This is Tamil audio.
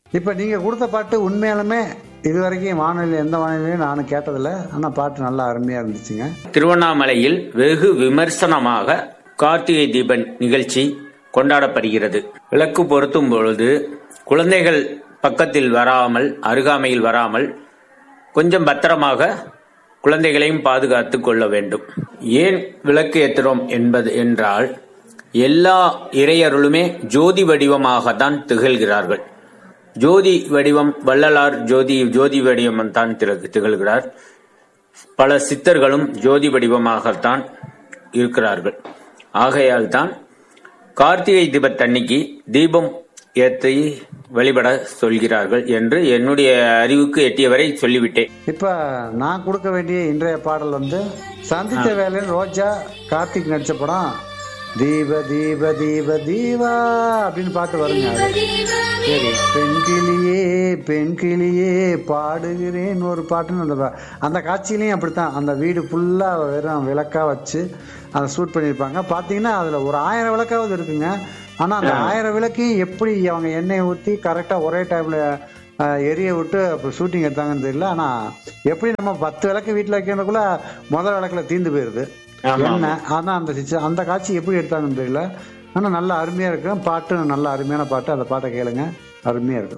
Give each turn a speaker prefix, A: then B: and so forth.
A: இப்போ நீங்கள் கொடுத்த பாட்டு உண்மையாலுமே இது வரைக்கும் வானொலி எந்த வானொலியும் நானும் கேட்டதில்ல ஆனால் பாட்டு நல்லா அருமையாக இருந்துச்சுங்க
B: திருவண்ணாமலையில் வெகு விமர்சனமாக கார்த்திகை தீபன் நிகழ்ச்சி கொண்டாடப்படுகிறது விளக்கு பொருத்தும் பொழுது குழந்தைகள் பக்கத்தில் வராமல் அருகாமையில் வராமல் கொஞ்சம் பத்திரமாக குழந்தைகளையும் பாதுகாத்துக் கொள்ள வேண்டும் ஏன் விளக்கு ஏற்றுறோம் என்பது என்றால் எல்லா இறையருளுமே ஜோதி வடிவமாகத்தான் திகழ்கிறார்கள் ஜோதி வடிவம் வள்ளலார் ஜோதி ஜோதி வடிவம் தான் திகழ்கிறார் பல சித்தர்களும் ஜோதி வடிவமாகத்தான் இருக்கிறார்கள் ஆகையால் தான் கார்த்திகை தீபத்தன்னைக்கு தீபம் ஏற்றி வழிபட சொல்கிறார்கள் என்று என்னுடைய அறிவுக்கு எட்டியவரை சொல்லிவிட்டேன்
A: இப்போ நான் கொடுக்க வேண்டிய இன்றைய பாடல் வந்து சந்தித்த வேலையில் ரோஜா கார்த்திக் நடிச்ச படம் தீப தீப தீப தீபா அப்படின்னு பாட்டு வருங்க அது. சரி பெண் கிளியே பெண் கிளியே பாடுகிறேன் ஒரு பாட்டுன்னு அந்த பா- அந்த காட்சியிலையும் அப்படித்தான் அந்த வீடு ஃபுல்லாக வெறும் விளக்கா வச்சு அதை ஷூட் பண்ணியிருப்பாங்க பார்த்தீங்கன்னா அதில் ஒரு ஆயிரம் விளக்காவது இருக்குங்க ஆனால் அந்த ஆயிரம் விளக்கையும் எப்படி அவங்க எண்ணெயை ஊற்றி கரெக்டாக ஒரே டைமில் எரிய விட்டு அப்போ ஷூட்டிங் எடுத்தாங்கன்னு தெரியல ஆனால் எப்படி நம்ம பத்து விளக்கு வீட்டில் வைக்கிறதுக்குள்ள முதல் விளக்குல தீந்து போயிடுது என்ன அதான் அந்த சிச்சு அந்த காட்சி எப்படி எடுத்தாங்கன்னு தெரியல ஆனால் நல்லா அருமையாக இருக்கும் பாட்டு நல்ல அருமையான பாட்டு அந்த பாட்டை கேளுங்க அருமையாக இருக்கும்